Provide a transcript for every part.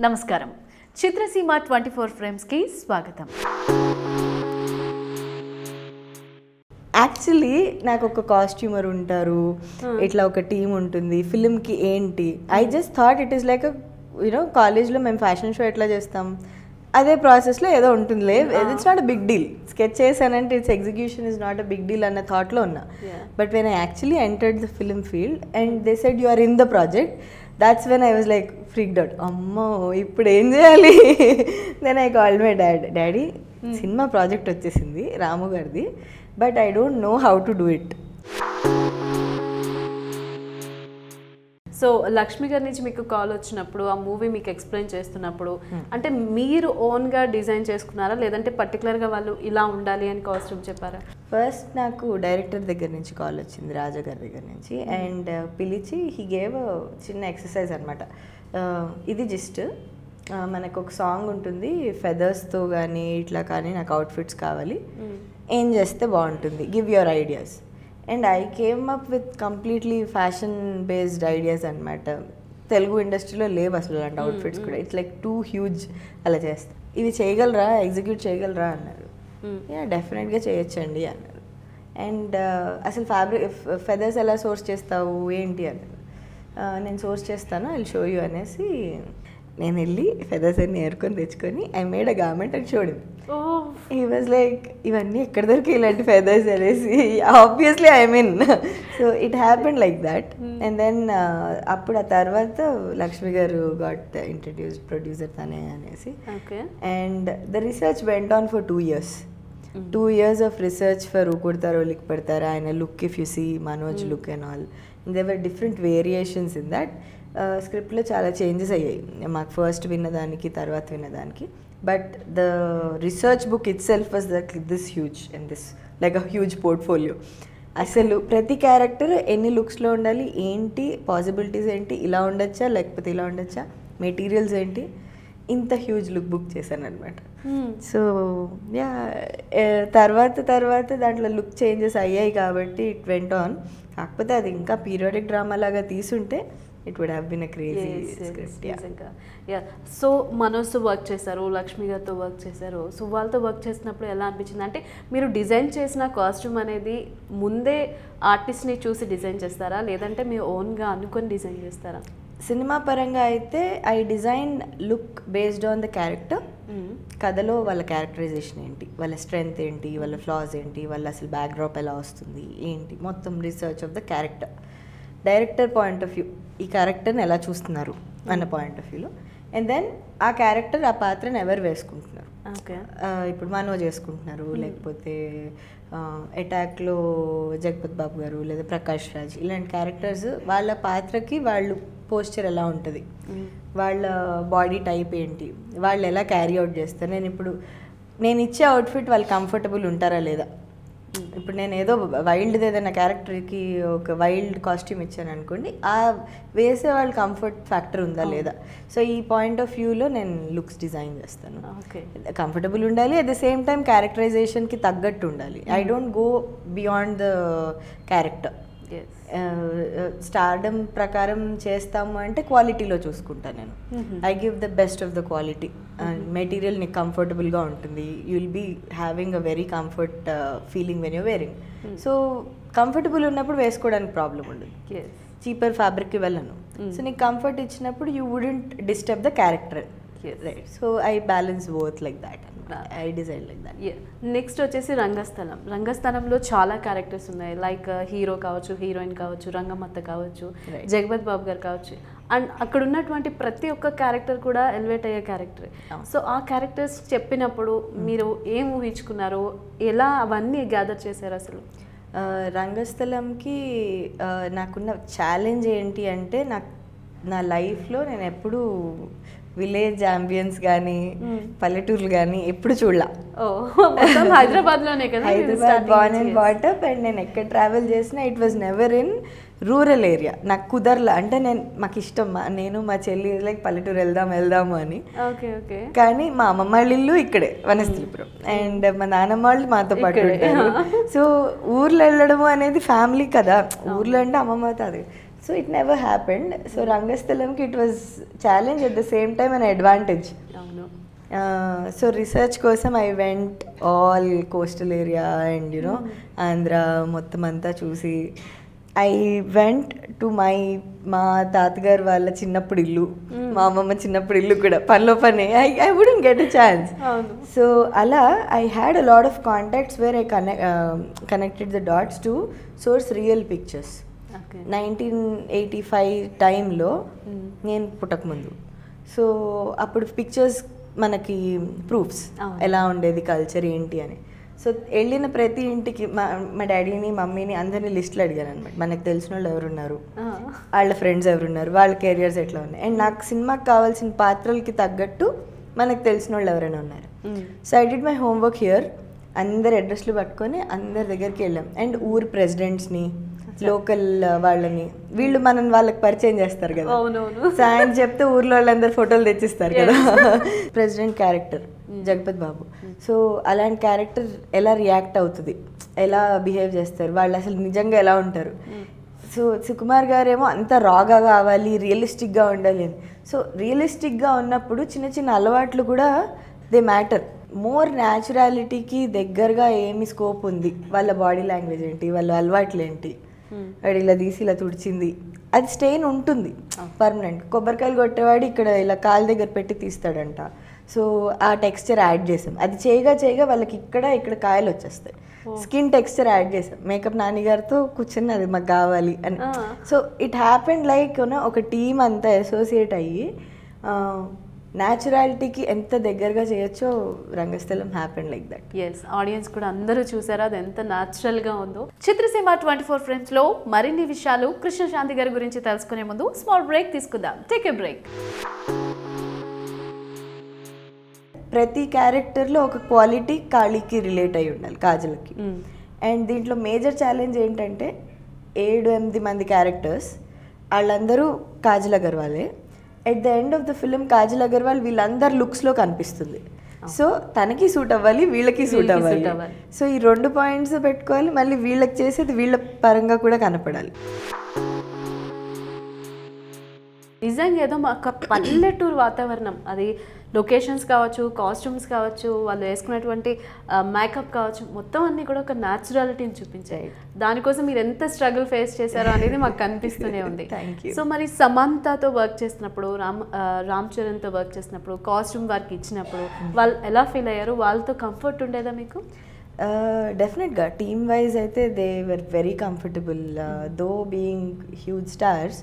నమస్కారం చిత్రసీమ twenty four ఫ్రేమ్స్కి స్వాగతం actually నాకు ఒక కాస్ట్యూమర్ ఉంటారు ఇట్లా ఒక టీం ఉంటుంది ఫిలింకి ఏంటి I just thought it is like you know కాలేజ్లో మేము ఫ్యాషన్ షో ఎట్లా చేస్తాం అదే ప్రాసెస్లో ఏదో ఉంటుందిలే it's not a big deal sketch చేశానంటే it's execution is not a big deal అన్న థాట్లో ఉన్నా but when I actually entered the film field and they said you are in the project that's when I was like freaked out అమ్మో ఇప్పుడు ఏం చేయాలి then I called my dad daddy సినిమా project వచ్చేసింది రాము గారిది but I don't know how to do it so Lakshmi గారి నుంచి మీకు కాల్ వచ్చినప్పుడు ఆ మూవీ మీకు ఎక్స్ప్లెయిన్ చేస్తున్నప్పుడు అంటే మీరు ఓన్గా డిజైన్ చేసుకున్నారా లేదంటే పర్టికులర్గా వాళ్ళు ఇలా ఉండాలి అని కాస్ట్యూమ్ చెప్పారా ఫస్ట్ నాకు డైరెక్టర్ దగ్గర నుంచి కాల్ వచ్చింది రాజా గారి దగ్గర నుంచి అండ్ పిలిచి హీ గేవ్ చిన్న ఎక్సర్సైజ్ అనమాట ఇది జస్ట్ మనకు ఒక సాంగ్ ఉంటుంది ఫెదర్స్తో కానీ ఇట్లా కానీ నాకు అవుట్ఫిట్స్ కావాలి ఏం చేస్తే బాగుంటుంది give your ideas and I came up with completely fashion based ideas అనమాట తెలుగు ఇండస్ట్రీలో లేవు అసలు అలాంటి అవుట్ఫిట్స్ కూడా ఇట్స్ లైక్ టూ హ్యూజ్ అలా చేస్తా ఇవి చేయగలరా ఎగ్జిక్యూట్ చేయగలరా అన్నారు యా డెఫినెట్గా చేయొచ్చండి అన్నారు అండ్ అసలు ఫ్యాబ్రిక్ ఫెదర్స్ ఎలా సోర్స్ చేస్తావు ఏంటి అన్నారు "Uh, నేను సోర్స్ చేస్తాను ఐ షో యూ అనేసి నేను వెళ్ళి ఫెదర్స్ అన్ని ఏరుకొని తెచ్చుకొని ఐ మేడ్ అ గార్మెంట్ అని చూడింది ఓ ఈ వాజ్ లైక్ ఇవన్నీ ఎక్కడ దొరికి ఇలాంటి ఫెదర్స్ అనేసి obviously I mean so it happen like that and then అప్పుడు ఆ తర్వాత లక్ష్మి గారు గాట్ ఇంట్రడ్యూస్ ప్రొడ్యూసర్ తనే అనేసి okay and the research went on for two years two years of research for ఊకుడతారో లిక్ పెడతారా ఆయన look if you see Manoj look and all దేవర్ డిఫరెంట్ వేరియేషన్స్ ఇన్ దట్ స్క్రిప్ట్లో చాలా చేంజెస్ అయ్యాయి మాకు ఫస్ట్ విన్నదానికి తర్వాత విన్నదానికి but the research book itself was that this huge and this like a huge portfolio అసలు ప్రతి క్యారెక్టర్ ఎన్ని లుక్స్లో ఉండాలి ఏంటి పాసిబిలిటీస్ ఏంటి ఇలా ఉండొచ్చా లేకపోతే ఇలా ఉండొచ్చా మెటీరియల్స్ ఏంటి ఇంత హ్యూజ్ లుక్ బుక్ చేశాను అనమాట సో యా తర్వాత తర్వాత దాంట్లో లుక్ చేంజెస్ అయ్యాయి కాబట్టి ఇట్ వెంట్ ఆన్ కాకపోతే అది ఇంకా పీరియాడిక్ డ్రామా లాగా తీసుంటే it would have been a crazy script yeah so మనోజ్తో వర్క్ చేశారు లక్ష్మి గారితో వర్క్ చేశారు సో వాళ్ళతో వర్క్ చేసినప్పుడు ఎలా అనిపించింది అంటే మీరు డిజైన్ చేసిన కాస్ట్యూమ్ అనేది ముందే ఆర్టిస్ట్ని చూసి డిజైన్ చేస్తారా లేదంటే మీ ఓన్గా అనుకొని డిజైన్ చేస్తారా సినిమా పరంగా అయితే I design look based on the character కథలో వాళ్ళ క్యారెక్టరైజేషన్ ఏంటి వాళ్ళ స్ట్రెంగ్త్ ఏంటి వాళ్ళ ఫ్లాస్ ఏంటి వాళ్ళ అసలు బ్యాక్డ్రాప్ ఎలా వస్తుంది ఏంటి మొత్తం research of the character director point of view ఈ క్యారెక్టర్ని ఎలా చూస్తున్నారు అన్న పాయింట్ ఆఫ్ వ్యూలో అండ్ దెన్ ఆ క్యారెక్టర్ ఆ పాత్రను ఎవరు వేసుకుంటున్నారు ఓకే ఆ, ఇప్పుడు మనోజ్ చేసుకుంటున్నారు లేకపోతే అటాక్లో జగపత్ బాబు గారు లేదా ప్రకాష్ రాజ్ ఇలాంటి క్యారెక్టర్స్ వాళ్ళ పాత్రకి వాళ్ళు పోస్చర్ ఎలా ఉంటుంది వాళ్ళ బాడీ టైప్ ఏంటి వాళ్ళు ఎలా క్యారీ అవుట్ చేస్తారు నేను ఇప్పుడు నేను ఇచ్చే అవుట్ఫిట్ వాళ్ళు కంఫర్టబుల్ ఉంటారా లేదా ఇప్పుడు నేను ఏదో వైల్డ్ ఏదైనా క్యారెక్టర్కి ఒక వైల్డ్ కాస్ట్యూమ్ ఇచ్చాను అనుకోండి ఆ వేసే వాళ్ళ కంఫర్ట్ ఫ్యాక్టర్ ఉందా లేదా సో ఈ పాయింట్ ఆఫ్ వ్యూలో నేను లుక్స్ డిజైన్ చేస్తాను ఓకే కంఫర్టబుల్ ఉండాలి అట్ ద సేమ్ టైం క్యారెక్టరైజేషన్కి తగ్గట్టు ఉండాలి I don't go beyond the character as stardom ప్రకారం చేస్తాము అంటే క్వాలిటీలో చూసుకుంటాను నేను I give the best of the quality and material నీకు కంఫర్టబుల్గా ఉంటుంది you will be having a very comfort feeling when you wearing so comfortable ఉన్నప్పుడు వేసుకోవడానికి ప్రాబ్లం ఉండదు ఎస్ చీపర్ ఫ్యాబ్రిక్కి వెళ్ళను సో నీకు కంఫర్ట్ ఇచ్చినప్పుడు you wouldn't disturb the character Yes. Right so I balance both like that I design like that next వచ్చేసి రంగస్థలం రంగస్థలంలో చాలా characters ఉన్నాయి like hero కావచ్చు హీరోయిన్ కావచ్చు రంగమత్త కావచ్చు Right. జగపత్ బాబు గారు కావచ్చు అండ్ అక్కడ ఉన్నటువంటి ప్రతి ఒక్క క్యారెక్టర్ కూడా ఎలివేట్ అయ్యే క్యారెక్టర్ అవును. సో ఆ క్యారెక్టర్స్ చెప్పినప్పుడు మీరు ఏం ఊహించుకున్నారు ఎలా అవన్నీ గ్యాదర్ చేశారు అసలు రంగస్థలంకి ఆ, నాకున్న ఛాలెంజ్ ఏంటి అంటే నాకు నా లైఫ్లో నేను ఎప్పుడు విలేజ్ అంబియన్స్ కానీ పల్లెటూర్లు కానీ ఎప్పుడు చూడలా ఓ మొత్తం హైదరాబాద్లోనే కదా మీరు హైదరాబాద్ starting బాన్ అండ్ నుంచి. బాటప్ అండ్ నేను ఎక్కడ ట్రావెల్ చేసినా it was never in rural area నాకు కుదరలా అంటే నేను మాకు ఇష్టం మా- నేను మా చెల్లి లైక్ పల్లెటూరు వెళ్దాం వెళ్దాము అని ఓకే ఓకే కానీ మా అమ్మమ్మ వాళ్ళ ఇల్లు ఇక్కడే వనస్థలిపురం అండ్ మా నాన్నమ్మ వాళ్ళు మాతో పాటు ఇక్కడే. ఉంటారు సో ఊర్లో వెళ్ళడము అనేది ఫ్యామిలీ కదా ఊర్లో అంటే అమ్మమ్మ అది so it never happened so రంగస్థలంకి it was challenge at the same time an advantage అవును సో రీసెర్చ్ కోసం I went all coastal area and you know Andhra మొత్తం అంతా చూసి ఐ వెంట్ టు మై మా తాతగారు వాళ్ళ చిన్నప్పుడు ఇల్లు మా అమ్మమ్మ చిన్నప్పుడు ఇల్లు కూడా పనిలో పని I I wouldn't get a chance అవును సో అలా I had a lot of contacts where I connect connected the dots to source real pictures okay nineteen eighty five టైంలో Mm. నేను పుట్టకముందు సో అప్పుడు పిక్చర్స్ మనకి ప్రూఫ్స్ అవును. ఎలా ఉండేది కల్చర్ ఏంటి అని సో వెళ్ళిన ప్రతి ఇంటికి మా మా డాడీని మమ్మీని అందరినీ లిస్టులు అడిగాను అనమాట మనకు తెలిసిన వాళ్ళు ఎవరున్నారు వాళ్ళ ఫ్రెండ్స్ ఎవరున్నారు వాళ్ళ కెరియర్స్ ఎట్లా ఉన్నాయి అండ్ నాకు సినిమాకి కావాల్సిన పాత్రలకి తగ్గట్టు మనకు తెలిసిన వాళ్ళు ఎవరైనా ఉన్నారు so I did my homework here అందరి అడ్రస్లు పట్టుకొని అందరి దగ్గరికి వెళ్ళాం అండ్ ఊరు ప్రెసిడెంట్స్ని లోకల్ వాళ్ళని వీళ్ళు మనం వాళ్ళకి పరిచయం చేస్తారు కదా అవునవును. సో ఆయన చెప్తే ఊర్లో వాళ్ళందరూ ఫోటోలు తెచ్చిస్తారు కదా president character Jagapathi Babu so అలాంటి క్యారెక్టర్ ఎలా రియాక్ట్ అవుతుంది ఎలా బిహేవ్ చేస్తారు వాళ్ళు అసలు నిజంగా ఎలా ఉంటారు సో సుకుమార్ గారేమో అంత రాగా కావాలి రియలిస్టిక్గా ఉండాలి అని సో రియలిస్టిక్గా ఉన్నప్పుడు చిన్న చిన్న అలవాట్లు కూడా దే మ్యాటర్ మోర్ న్యాచురాలిటీకి దగ్గరగా ఏమి స్కోప్ ఉంది వాళ్ళ బాడీ లాంగ్వేజ్ ఏంటి వాళ్ళ అలవాట్లు ఏంటి వాడు ఇలా తీసి ఇలా తుడిచింది అది స్టెయిన్ ఉంటుంది పర్మనెంట్ కొబ్బరికాయలు కొట్టేవాడు ఇక్కడ ఇలా కాలు దగ్గర పెట్టి తీస్తాడంట సో ఆ టెక్స్చర్ యాడ్ చేసాం అది చేయగా చేయగా వాళ్ళకి ఇక్కడ ఇక్కడ కాయలు వచ్చేస్తాయి స్కిన్ టెక్స్చర్ యాడ్ చేసాం మేకప్ నాన్నగారితో కూర్చొని అది మాకు కావాలి అని ఆ. సో ఇట్ హ్యాపెండ్ లైక్ ఒక టీమ్ అంతా అసోసియేట్ అయ్యి న్యాచురాలిటీకి ఎంత దగ్గరగా చేయొచ్చో Rangasthalam happened like that yes audience కూడా అందరూ చూసారా అది ఎంత natural గా ఉందో చిత్రసీమ ట్వంటీ ఫోర్ లో మరిన్ని విషయాలు కృష్ణశాంతి గారి గురించి తెలుసుకునే ముందు స్మాల్ బ్రేక్ తీసుకుందాం టేక్ ఏ బ్రేక్ ప్రతి క్యారెక్టర్లో ఒక క్వాలిటీ కాళీకి రిలేట్ అయి ఉండాలి కాజల్కి అండ్ దీంట్లో మేజర్ ఛాలెంజ్ ఏంటంటే ఏడు ఎనిమిది మంది క్యారెక్టర్స్ వాళ్ళందరూ కాజల్ అగర్వాలే at the end of the film Kajal Agarwal వీళ్ళందరి లుక్స్లో కనిపిస్తుంది సో తనకి సూట్ అవ్వాలి వీళ్ళకి సూట్ వీళ్ళకి అవ్వాలి suit అవ్వాలి. సో ఈ రెండు పాయింట్స్ పెట్టుకోవాలి మళ్ళీ వీళ్ళకి చేసేది వీళ్ళ పరంగా కూడా కనపడాలి నిజంగా ఏదో ఒక పల్లెటూరు వాతావరణం అది లొకేషన్స్ కావచ్చు కాస్ట్యూమ్స్ కావచ్చు వాళ్ళు వేసుకునేటువంటి మేకప్ కావచ్చు మొత్తం అన్ని కూడా ఒక న్యాచురాలిటీని చూపించాయి దానికోసం మీరు ఎంత స్ట్రగుల్ ఫేస్ చేశారో అనేది మాకు కనిపిస్తూనే ఉంది Thank you. సో మరి సమంతతో వర్క్ చేసినప్పుడు రామ్ ఆ, రామ్ చరణ్తో వర్క్ చేసినప్పుడు కాస్ట్యూమ్ వర్క్ ఇచ్చినప్పుడు వాళ్ళు ఎలా ఫీల్ అయ్యారు వాళ్ళతో కంఫర్ట్ ఉండేదా మీకు డెఫినెట్గా టీమ్ వైజ్ అయితే they were very comfortable though being huge stars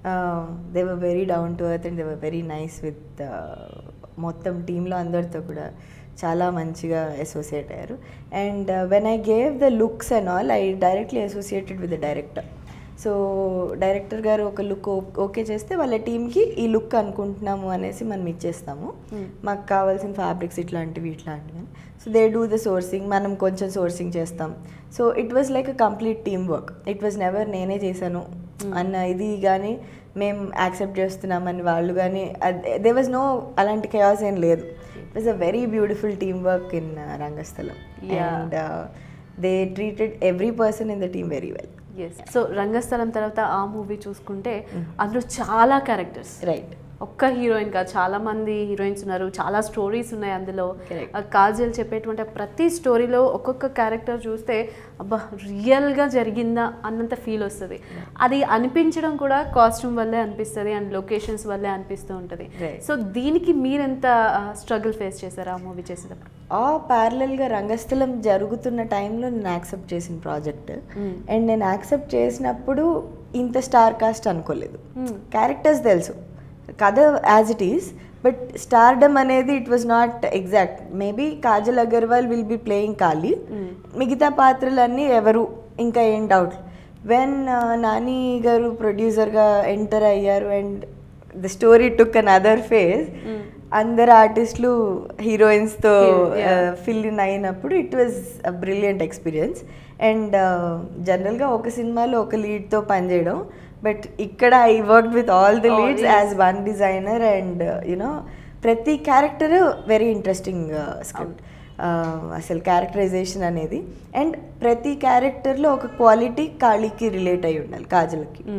they were very down to earth and they were very nice with మొత్తం టీంలో అందరితో కూడా చాలా మంచిగా అసోసియేట్ అయ్యారు and when I gave the looks and all I directly associated with the director so director గారు ఒక look okay చేస్తే వాళ్ళ టీంకి ఈ లుక్ అనుకుంటున్నాము అనేసి మనం ఇచ్చేస్తాము మాకు కావాల్సిన ఫ్యాబ్రిక్స్ ఇట్లాంటివి ఇట్లాంటివి so they do the sourcing మనం కొంచెం సోర్సింగ్ చేస్తాం so it was like a complete team work it was never నేనే చేశాను అన్న ఇది కానీ మేము యాక్సెప్ట్ చేస్తున్నామని వాళ్ళు కానీ దే వాజ్ నో అలాంటి కయాస్ ఏం లేదు it was a very beautiful team work in Rangasthalam Yeah. And they treated every person in the team very well yes so Rangasthalam తర్వాత ఆ మూవీ చూసుకుంటే అందులో చాలా క్యారెక్టర్స్ రైట్ ఒక్క హీరోయిన్ కాదు చాలా మంది హీరోయిన్స్ ఉన్నారు చాలా స్టోరీస్ ఉన్నాయి అందులో Correct. ఆ కాజల్ చెప్పేటువంటి ఆ ప్రతి స్టోరీలో ఒక్కొక్క క్యారెక్టర్ చూస్తే అబ్బా రియల్గా జరిగిందా అన్నంత ఫీల్ వస్తుంది అది అనిపించడం కూడా కాస్ట్యూమ్ వల్లే అనిపిస్తుంది అండ్ లొకేషన్స్ వల్లే అనిపిస్తూ ఉంటుంది Right. సో దీనికి మీరెంత స్ట్రగుల్ ఫేస్ చేశారు ఆ మూవీ చేసేటప్పుడు ఆ ప్యారలల్గా రంగస్థలం జరుగుతున్న టైంలో నేను యాక్సెప్ట్ చేసిన ప్రాజెక్ట్ Mm. అండ్ నేను యాక్సెప్ట్ చేసినప్పుడు ఇంత స్టార్ కాస్ట్ అనుకోలేదు Mm. క్యారెక్టర్స్ తెలుసు కథ as it is but stardom అనేది it was not exact maybe Kajal Agarwal will be playing Kali Mm. మిగతా పాత్రలన్నీ ఎవరు ఇంకా ఏం డౌట్ వెన్ నాని గారు ప్రొడ్యూసర్గా ఎంటర్ అయ్యారు and the story took another phase Mm. అందరు ఆర్టిస్టులు హీరోయిన్స్తో Yeah. ఫిల్ ఇన్ అయినప్పుడు it was a brilliant experience and జనరల్గా ఒక సినిమాలో ఒక లీడ్తో పనిచేయడం బట్ ఇక్కడ I work with all the Oh, leads yes. As one designer and you know ప్రతి క్యారెక్టర్ వెరీ ఇంట్రెస్టింగ్ స్క్రిప్ట్ అసలు క్యారెక్టరైజేషన్ అనేది అండ్ ప్రతి క్యారెక్టర్లో ఒక క్వాలిటీ కాళీకి రిలేట్ అయి ఉండాలి కాజల్కి Mm.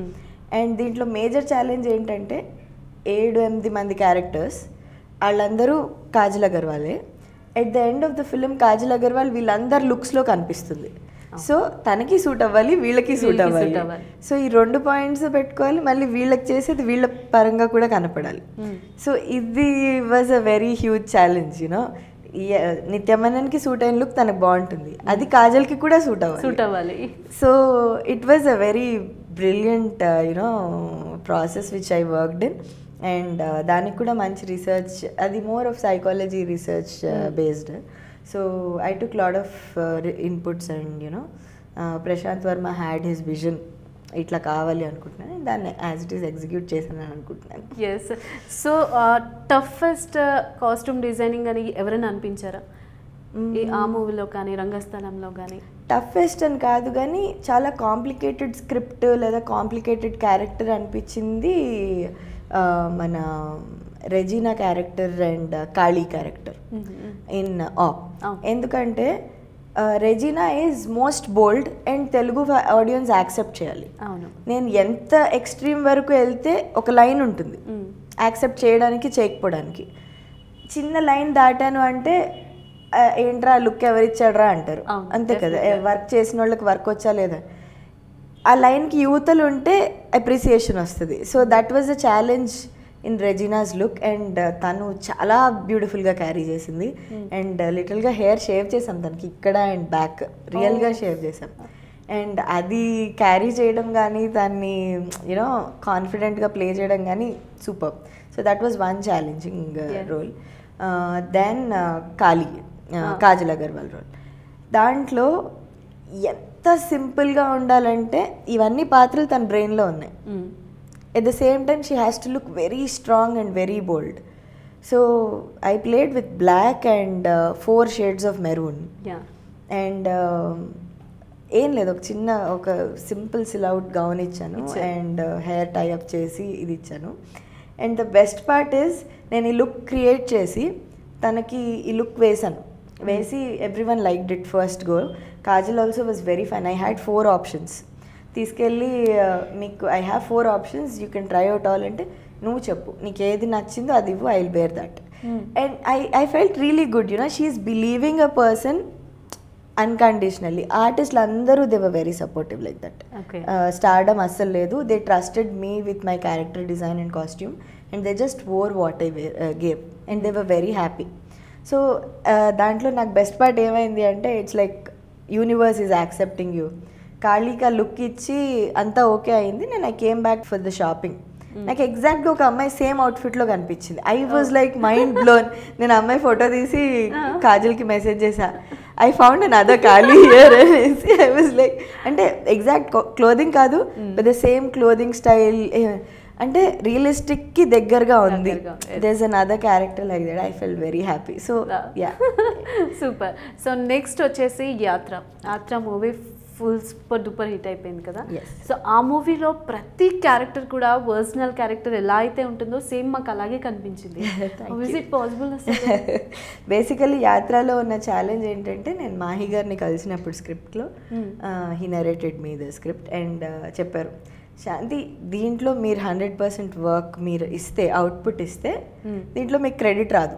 అండ్ దీంట్లో మేజర్ ఛాలెంజ్ ఏంటంటే ఏడు ఎనిమిది మంది క్యారెక్టర్స్ వాళ్ళందరూ కాజల్ అగర్వాలే at the end of the film Kajal Agarwal వీళ్ళందరి లుక్స్లో కనిపిస్తుంది సో తనకి సూట్ అవ్వాలి వీళ్ళకి సూట్ వీళ్ళకి అవ్వాలి suit అవ్వాలి. సో ఈ రెండు పాయింట్స్ పెట్టుకోవాలి మళ్ళీ వీళ్ళకి చేసేది వీళ్ళ పరంగా కూడా కనపడాలి సో ఇది was a very huge challenge you know నిత్యమనన్కి సూట్ అయిన లుక్ తనకు బాగుంటుంది అది కాజల్కి కూడా సూట్ అవ్వాలి సూట్ అవ్వాలి so it was a very brilliant you know process which I worked in and దానికి కూడా మంచి రీసెర్చ్ అది more of psychology research based so I took lot of inputs and you know Prashanth Varma had his vision ఇట్లా కావాలి అనుకుంటున్నాను దాన్ని as it is execute చేశాను అనుకుంటున్నాను yes so toughest costume designing అని ఎవరైనా అనిపించారా ఈ ఆ మూవీలో కానీ రంగస్థలంలో కానీ టఫెస్ట్ అని కాదు కానీ చాలా కాంప్లికేటెడ్ స్క్రిప్ట్ లేదా కాంప్లికేటెడ్ క్యారెక్టర్ అనిపించింది ఆ, మన Regina character and Kali character in ఆప్ అవును. ఎందుకంటే Regina is most bold and Telugu audience accept చేయాలి అవును నేను ఎంత ఎక్స్ట్రీమ్ వరకు వెళ్తే ఒక లైన్ ఉంటుంది Mm. యాక్సెప్ట్ చేయడానికి చేయకపోవడానికి చిన్న లైన్ దాటాను అంటే "ఆ, ఏంట్రా లుక్ ఎవరిచ్చాడ్రా అంటారు అవును, అంతే కదా definitely. వర్క్ చేసిన వాళ్ళకి వర్క్ వచ్చా లేదా ఆ లైన్కి యువతలు ఉంటే అప్రిసియేషన్ వస్తుంది so that was a challenge in Regina's look and తను చాలా బ్యూటిఫుల్గా క్యారీ చేసింది అండ్ లిటిల్గా హెయిర్ షేవ్ చేసాం తనకి ఇక్కడ అండ్ బ్యాక్ రియల్గా షేవ్ చేసాం అండ్ అది క్యారీ చేయడం కానీ దాన్ని యూనో కాన్ఫిడెంట్గా ప్లే చేయడం కానీ super so that was one challenging Yes. Role then Kali Kajal Aggarwal role దాంట్లో ఎంత సింపుల్గా ఉండాలంటే ఇవన్నీ పాత్రలు తన బ్రెయిన్లో ఉన్నాయి at the same time she has to look very strong and very bold so I played with black and four shades of maroon yeah and ఏం లేదు ఒక చిన్న ఒక సింపుల్ సిలౌట్ గౌన్ ఇచ్చాను ఇచ్చారు. అండ్ హెయిర్ టైఅప్ చేసి ఇది ఇచ్చాను and the best part is నేను ఈ లుక్ క్రియేట్ చేసి తనకి ఈ లుక్ వేసాను వేసి everyone liked it first go Kajal also was very fine I had four options తీసుకెళ్ళి uh, మీకు I have four options you can try out all అంటే నువ్వు చెప్పు నీకు ఏది నచ్చిందో అది ఇవ్వు I will bear that Hmm. And I I felt really good you know she is believing a person unconditionally ఆర్టిస్టులు అందరూ they were very supportive like that Okay. Stardom అస్సలు లేదు they trusted me with my character design and costume and they just or what I gave and they were very happy so దాంట్లో నాకు best part ఏమైంది అంటే it's like universe is accepting you ఖాళీగా look ఇచ్చి అంతా okay అయింది నేను I came back for the shopping నాకు ఎగ్జాక్ట్గా ఒక అమ్మాయి సేమ్ అవుట్ఫిట్లో కనిపించింది I was like mind blown నేను అమ్మాయి ఫోటో తీసి కాజల్కి మెసేజ్ చేశా I found an other Kali year అనేసి ఐ వాజ్ లైక్ అంటే ఎగ్జాక్ట్ క్లోదింగ్ కాదు but the same clothing style అంటే రియలిస్టిక్కి దగ్గరగా ఉంది దగ్గరగా, yes. There's an other character like that I felt very happy so yeah super so next వచ్చేసి Yatra Yatra movie full super duper hit అయిపోయింది కదా Yes. సో ఆ మూవీలో ప్రతి క్యారెక్టర్ కూడా పర్సనల్ క్యారెక్టర్ ఎలా అయితే ఉంటుందో సేమ్ మాకు అలాగే కనిపించింది Thank is you. It possible basically యాత్రలో ఉన్న ఛాలెంజ్ ఏంటంటే నేను మాహి గారిని కలిసినప్పుడు స్క్రిప్ట్లో Hmm. He narrated me the script and చెప్పారు శాంతి దీంట్లో మీరు హండ్రెడ్ పర్సెంట్ వర్క్ మీరు ఇస్తే అవుట్పుట్ ఇస్తే Hmm. దీంట్లో మీకు క్రెడిట్ రాదు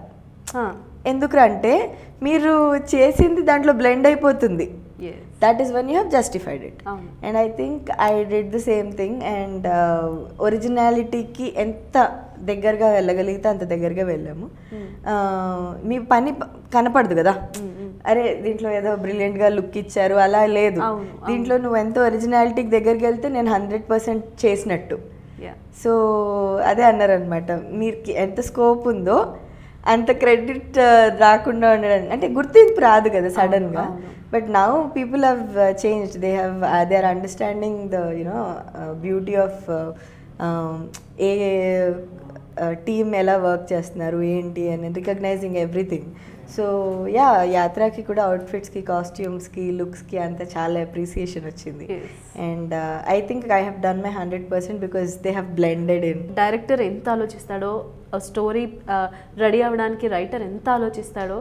ఎందుకంటే మీరు చేసింది దాంట్లో బ్లెండ్ అయిపోతుంది that is one you have justified it అవును. And I think I did the same thing and ఒరిజినాలిటీకి ఎంత దగ్గరగా వెళ్ళగలిగితే అంత దగ్గరగా వెళ్ళాము Hmm. Uh, మీ పని ప- కనపడదు కదా Hmm, hmm. అరే దీంట్లో ఏదో బ్రిలియంట్గా లుక్ ఇచ్చారు అలా లేదు అవును, అవును. దీంట్లో నువ్వు ఎంత ఒరిజినాలిటీకి దగ్గరికి వెళ్తే నేను హండ్రెడ్ పర్సెంట్ చేసినట్టు యా సో అదే అన్నారనమాట మీరు ఎంత స్కోప్ ఉందో అంత క్రెడిట్ రాకుండా ఉండడం అంటే గుర్తింపు రాదు కదా సడన్గా అవును. But now people have change they have they are understanding the you know beauty of a team ఎలా వర్క్ చేస్తున్నారు ఏంటి అని రికగ్నైజింగ్ ఎవ్రీథింగ్ సో యా యాత్రకి కూడా అవుట్ఫిట్స్కి కాస్ట్యూమ్స్కి లుక్స్కి అంతా చాలా అప్రిసియేషన్ వచ్చింది Yes. And I think I have done my hundred percent because they have blended in director ఎంత ఆలోచిస్తాడో స్టోరీ రెడీ అవ్వడానికి రైటర్ ఎంత ఆలోచిస్తాడో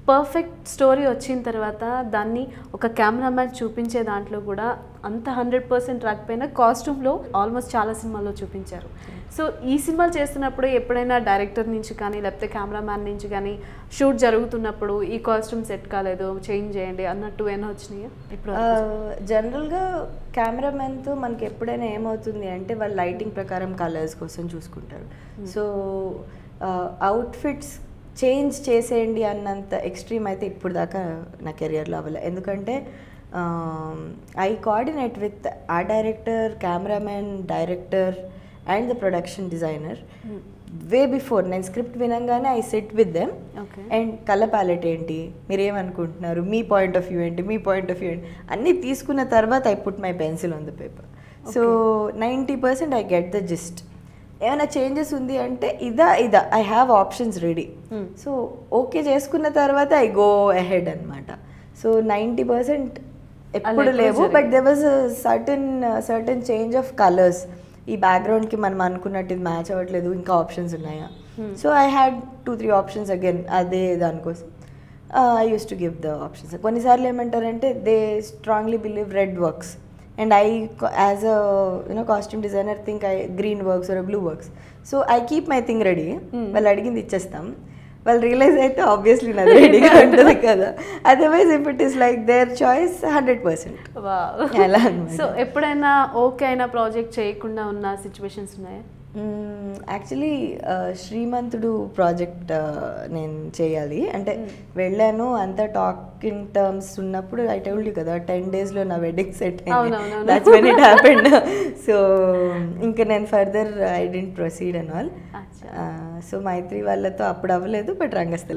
పర్ఫెక్ట్ స్టోరీ వచ్చిన తర్వాత దాన్ని ఒక కెమెరామ్యాన్ చూపించే దాంట్లో కూడా అంత హండ్రెడ్ పర్సెంట్ రాకపోయినా కాస్ట్యూమ్లో ఆల్మోస్ట్ చాలా సినిమాల్లో చూపించారు సో ఈ సినిమాలు చేస్తున్నప్పుడు ఎప్పుడైనా డైరెక్టర్ నుంచి కానీ లేకపోతే కెమెరామ్యాన్ నుంచి కానీ షూట్ జరుగుతున్నప్పుడు ఈ కాస్ట్యూమ్ సెట్ కాలేదు చేంజ్ చేయండి అన్నట్టు ఏమైనా వచ్చినాయా ఇప్పుడు జనరల్గా కెమెరామెన్తో మనకి ఎప్పుడైనా ఏమవుతుంది అంటే వాళ్ళు లైటింగ్ ప్రకారం కలర్స్ కోసం చూసుకుంటారు సో అవుట్ఫిట్స్ చేంజ్ చేసేయండి అన్నంత ఎక్స్ట్రీమ్ అయితే ఇప్పుడు దాకా నా కెరియర్లో అవ్వలే ఎందుకంటే I coordinate with a director cameraman director and the production designer way before నేను స్క్రిప్ట్ వినంగానే I set with them okay and colour palette ఏంటి మీరు ఏమనుకుంటున్నారు మీ పాయింట్ ఆఫ్ వ్యూ ఏంటి మీ పాయింట్ ఆఫ్ వ్యూ ఏంటి అన్నీ తీసుకున్న తర్వాత I put my pencil on the paper so ninety percent I get the gist ఏమైనా చేంజెస్ ఉంది అంటే ఇదా ఇదా I have options ready Hmm. So okay చేసుకున్న తర్వాత ఐ గో అహెడ్ అనమాట సో నైంటీ పర్సెంట్ ఎప్పుడు ఎక్కువ లేవు బట్ జరిగింది. There was certain certain change of colours ఈ బ్యాక్గ్రౌండ్కి మనం అనుకున్నట్టు ఇది మ్యాచ్ అవ్వట్లేదు ఇంకా ఆప్షన్స్ ఉన్నాయా Hmm. So I had two three options again అదే దానికోసం I used to give the options కొన్నిసార్లు ఏమంటారంటే they strongly believe red works and I as a you know costume designer think I green works or blue works so I keep my thing ready Hmm. వాళ్ళు అడిగింది ఇచ్చేస్తాం వాళ్ళు realise అయితే obviously నాది రెడీగా ఉంటుంది కదా otherwise if it is like their choice hundred percent అలా అన్నమాట. సో ఎప్పుడైనా ఓకే అయిన ప్రాజెక్ట్ చేయకుండా ఉన్న సిచ్యువేషన్స్ ఉన్నాయా యాక్చువల్లీ శ్రీమంతుడు ప్రాజెక్ట్ నేను చేయాలి అంటే వెళ్ళాను అంత టాక్ ఇన్ టర్మ్స్ ఉన్నప్పుడు ఐ టోల్డ్ యూ కదా టెన్ డేస్లో నా వెడ్డింగ్ సెట్ అవునవునవును. That's when it happened so ఇంకా నేను further I didn't proceed and all అచ్చా. సో మైత్రి వాళ్ళతో అప్పుడు అవ్వలేదు బట్ రంగస్థలం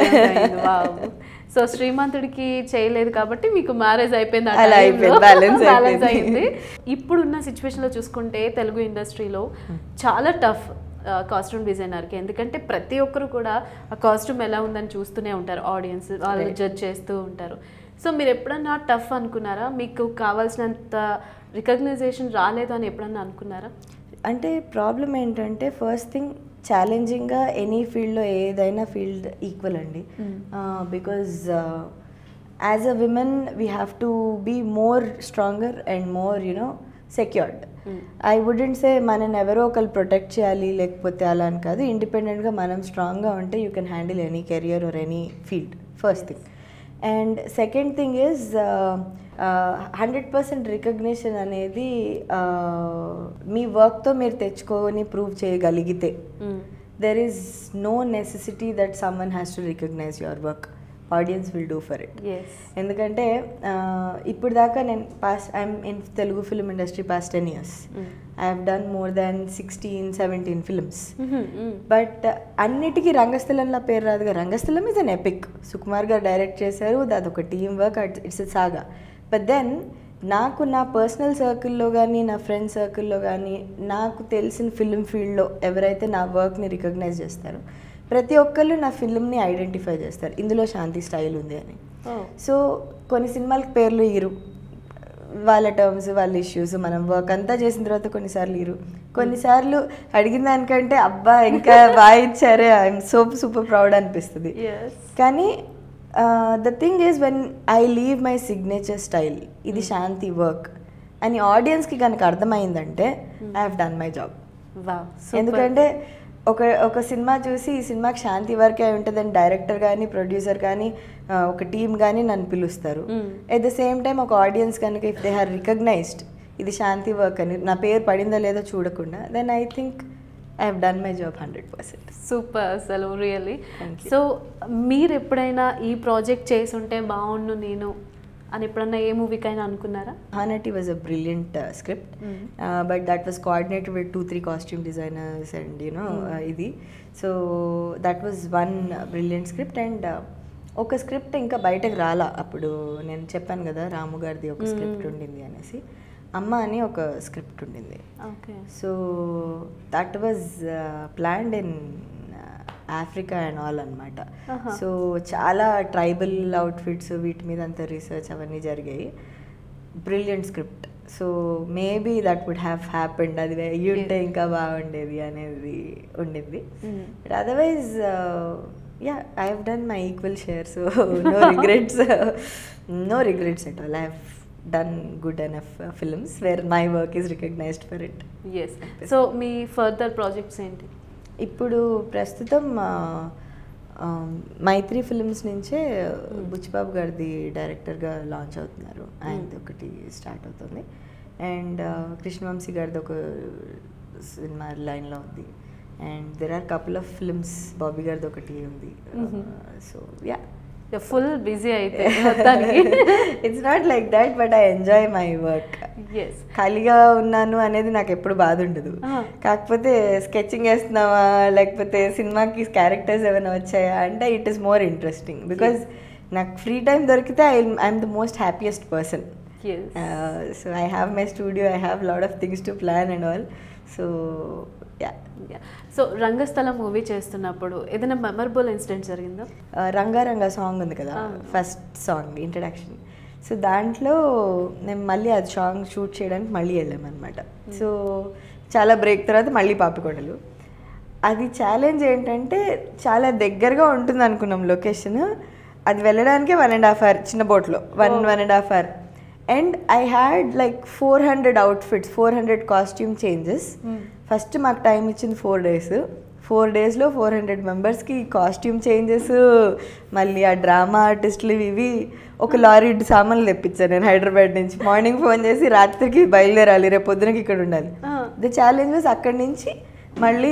సో శ్రీమంతుడికి చేయలేదు కాబట్టి మీకు మ్యారేజ్ అయిపోయింది అలా అయిపోయింది, balance బ్యాలెన్స్ అయిపోయింది. అయింది ఇప్పుడున్న సిచ్యువేషన్ లో చూసుకుంటే తెలుగు ఇండస్ట్రీలో చాలా టఫ్ కాస్ట్యూమ్ డిజైనర్కి ఎందుకంటే ప్రతి ఒక్కరు కూడా ఆ కాస్ట్యూమ్ ఎలా ఉందని చూస్తూనే ఉంటారు ఆడియన్స్ వాళ్ళు Right. జడ్జ్ చేస్తూ ఉంటారు సో మీరు ఎప్పుడన్నా టఫ్ అనుకున్నారా మీకు కావాల్సినంత రికగ్నైజేషన్ రాలేదు అని ఎప్పుడన్నా అనుకున్నారా అంటే ప్రాబ్లం ఏంటంటే ఫస్ట్ థింగ్ ఛాలెంజింగ్గా ఎనీ ఫీల్డ్లో ఏదైనా ఫీల్డ్ ఈక్వల్ అండి because as a women we have to be more stronger and more you know secured Mm. I wouldn't say మనని ఎవరో ఒకరు ప్రొటెక్ట్ చేయాలి లేకపోతే అలా అని కాదు ఇండిపెండెంట్గా మనం స్ట్రాంగ్గా ఉంటే you can handle any career or any field first thing and second thing is hundred percent recognition అనేది uh, మీ వర్క్తో మీరు తెచ్చుకొని ప్రూవ్ చేయగలిగితే there is no necessity that someone has to recognize your work audience will do for it yes ఎందుకంటే uh, ఇప్పుడు దాకా నేను past I'm in Telugu film industry past ten years I have done more than sixteen seventeen films but అన్నిటికీ రంగస్థలంలో పేరు రాదుగా Rangasthalam is an epic Sukumar garu direct చేశారు అదొక team work it's saga but then నాకు నా పర్సనల్ సర్కిల్లో కానీ నా ఫ్రెండ్ సర్కిల్లో కానీ నాకు తెలిసిన ఫిల్మ్ ఫీల్డ్లో ఎవరైతే నా వర్క్ని రికగ్నైజ్ చేస్తారో ప్రతి ఒక్కళ్ళు నా ఫిల్మ్ని ఐడెంటిఫై చేస్తారు ఇందులో శాంతి స్టైల్ ఉంది అని సో కొన్ని సినిమాలకు పేర్లు ఇరు వాళ్ళ టర్మ్స్ వాళ్ళ ఇష్యూస్ మనం వర్క్ అంతా చేసిన తర్వాత కొన్నిసార్లు ఇరు కొన్నిసార్లు అడిగిన దానికంటే అబ్బా ఇంకా బాగా ఇచ్చారే ఐఎమ్ సో సూపర్ ప్రౌడ్ అనిపిస్తుంది ఎస్ కానీ the thing is when I leave my signature style ఇది శాంతి వర్క్ అని ఆడియన్స్కి కనుక అర్థమైందంటే I have done my job వా ఎందుకంటే ఒక ఒక సినిమా చూసి ఈ సినిమాకి శాంతి వర్కే అయి ఉంటుందని డైరెక్టర్ కానీ ప్రొడ్యూసర్ కానీ ఆ, ఒక టీం కానీ నన్ను పిలుస్తారు Mm. At the same time ఒక ఆడియన్స్ కనుక ఇఫ్ దే ఆర్ రికగ్నైజ్డ్ ఇది శాంతి వర్క్ అని నా పేరు పడిందో లేదో చూడకుండా then I think I have done my job hundred percent super అసలు రియల్లీ Thank you. సో మీరు ఎప్పుడైనా ఈ ప్రాజెక్ట్ చేసి ఉంటే బాగుండు నేను అని ఎప్పుడన్నా ఏ మూవీకైనా అనుకున్నారా Hanati was a brilliant uh, script, Mm. uh, but that was coordinated with two, three costume designers and you know, Mm. uh, ఇది so that was one brilliant script and ఒక స్క్రిప్ట్ ఇంకా బయటకు రాలా అప్పుడు నేను చెప్పాను కదా రాము గారిది ఒక Mm. స్క్రిప్ట్ ఉండింది అనేసి అమ్మ అని ఒక స్క్రిప్ట్ ఉండింది okay so that was planned in Africa and all అనమాట Uh-huh. సో చాలా ట్రైబల్ అవుట్ఫిట్స్ వీటి మీద అంత రీసెర్చ్ అవన్నీ జరిగాయి brilliant script so maybe that would have happened అది అయ్యి ఉంటే ఇంకా బాగుండేది అనేది ఉండింది but otherwise yeah i have done my equal share so no regrets no regrets at all i have done good enough uh, films where my work is recognized for it yes so మీ further projects ఏంటి ఇప్పుడు ప్రస్తుతం ఆ, ఆ, మైత్రి films నుంచే బుచ్చిబాబు గారిది డైరెక్టర్గా launch అవుతున్నారు ఆయనది ఒకటి స్టార్ట్ అవుతుంది అండ్ కృష్ణవంశీ గారిది ఒక సినిమా లైన్లో ఉంది and there are couple of films Bobby గారిది ఒకటి ఉంది సో యా ఫుల్ బిజీ అయితే మొత్తానికి it's not like that but I enjoy my work yes ఖాళీగా ఉన్నాను అనేది నాకు ఎప్పుడు బాధ ఉండదు Ah. కాకపోతే స్కెచింగ్ వేస్తున్నావా లేకపోతే సినిమాకి క్యారెక్టర్స్ ఏమైనా వచ్చాయా అంటే it is more interesting because నాకు ఫ్రీ టైం దొరికితే I I'm the most happiest person yes so I have my studio I have lot of things to plan and all so yeah so Rangasthalam movie చేస్తున్నప్పుడు ఏదైనా memorable incident జరిగిందా Ranga Ranga song ఉంది కదా Ah. First song introduction so దాంట్లో నేను మళ్ళీ అది song shoot చేయడానికి మళ్ళీ వెళ్ళామన్నమాట సో చాలా బ్రేక్ తర్వాత మళ్ళీ పాపికొండలు అది ఛాలెంజ్ ఏంటంటే చాలా దగ్గరగా ఉంటుంది అనుకున్నాం లొకేషన్ అది వెళ్ళడానికే వన్ అండ్ హాఫ్ అవర్ చిన్న బోట్లో one one and half hour and I had like four hundred outfits four hundred costume changes first మాకు టైం ఇచ్చింది ఫోర్ డేస్ ఫోర్ డేస్లో ఫోర్ హండ్రెడ్ మెంబర్స్కి కాస్ట్యూమ్ చేంజెస్ మళ్ళీ ఆ డ్రామా ఆర్టిస్టులు ఇవి ఒక లారీ సామాన్లు తెప్పించాను నేను హైదరాబాద్ నుంచి మార్నింగ్ ఫోన్ చేసి రాత్రికి బయలుదేరాలి రేపు పొద్దునకి ఇక్కడ ఉండాలి Ah. ద ఛాలెంజెస్ అక్కడి నుంచి మళ్ళీ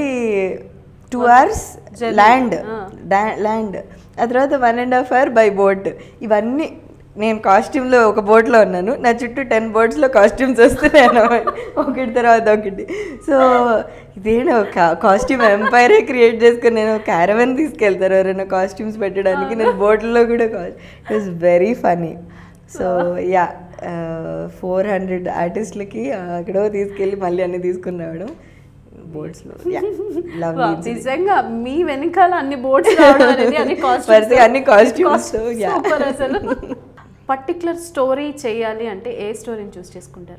two hours Journey. Land Ah. Land ఆ తర్వాత one and half hour by boat ఇవన్నీ నేను కాస్ట్యూమ్లో ఒక బోట్లో ఉన్నాను నా చుట్టూ టెన్ బోట్స్లో కాస్ట్యూమ్స్ వస్తున్నాను ఒకటి తర్వాత ఒకటి సో ఇదేనా ఒక కాస్ట్యూమ్ ఎంపైరే క్రియేట్ చేసుకుని నేను క్యారవన్ తీసుకెళ్తారు ఎవరైనా కాస్ట్యూమ్స్ పెట్టడానికి నేను బోట్లో కూడా it was very funny so yeah four hundred ఆర్టిస్ట్లకి అక్కడో తీసుకెళ్ళి మళ్ళీ అన్ని తీసుకుని రావడం బోట్స్లో లవ్ Wow, నిజంగా మీ వెనకాల అన్ని బోర్డ్స్ రావడం అనేది అన్ని వరుసగా అన్ని costumes, yeah. సూపర్ అసలు పర్టికులర్ స్టోరీ చేయాలి అంటే ఏ స్టోరీని చూస్ చేసుకుంటారు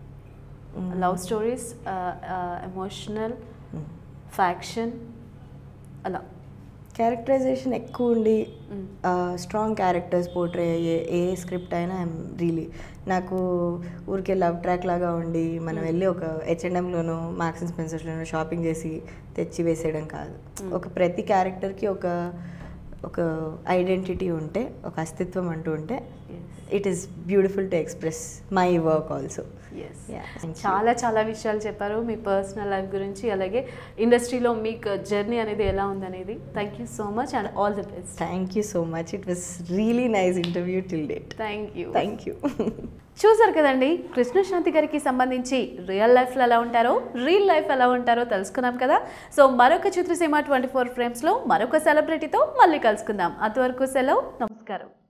లవ్ స్టోరీస్ ఎమోషనల్ ఫ్యాక్షన్ అలా క్యారెక్టరైజేషన్ ఎక్కువ ఉండి Mm. స్ట్రాంగ్ క్యారెక్టర్స్ పోర్ట్రే అయ్యే ఏ స్క్రిప్ట్ అయినా ఐఎమ్ రియలీ నాకు ఊరికే లవ్ ట్రాక్ లాగా ఉండి మనం వెళ్ళి ఒక హెచ్ఎండ్ఎంలోనో మార్క్స్ అండ్ స్పెన్సర్స్లోనో షాపింగ్ చేసి తెచ్చి వేసేయడం కాదు ఒక ప్రతి క్యారెక్టర్కి ఒక ఒక ఐడెంటిటీ ఉంటే ఒక అస్తిత్వం అంటూ ఉంటే it is beautiful to express my work also yes Yeah, thank you. చాలా చాలా విషయాలు చెప్పారు మీ పర్సనల్ లైఫ్ గురించి అలాగే ఇండస్ట్రీలో మీకు జర్నీ అనేది ఎలా ఉందనేది thank you so much and all the best thank you so much it was really nice interview till date thank you thank you చూసారు కదండి కృష్ణశాంతి గారికి సంబంధించి రియల్ లైఫ్లో ఎలా ఉంటారో రియల్ లైఫ్ ఎలా ఉంటారో తెలుసుకున్నాం కదా సో మరొక చిత్రసీమ ట్వంటీ ఫోర్ ఫ్రేమ్స్లో మరొక సెలబ్రిటీతో మళ్ళీ కలుసుకుందాం అంతవరకు సెలవు నమస్కారం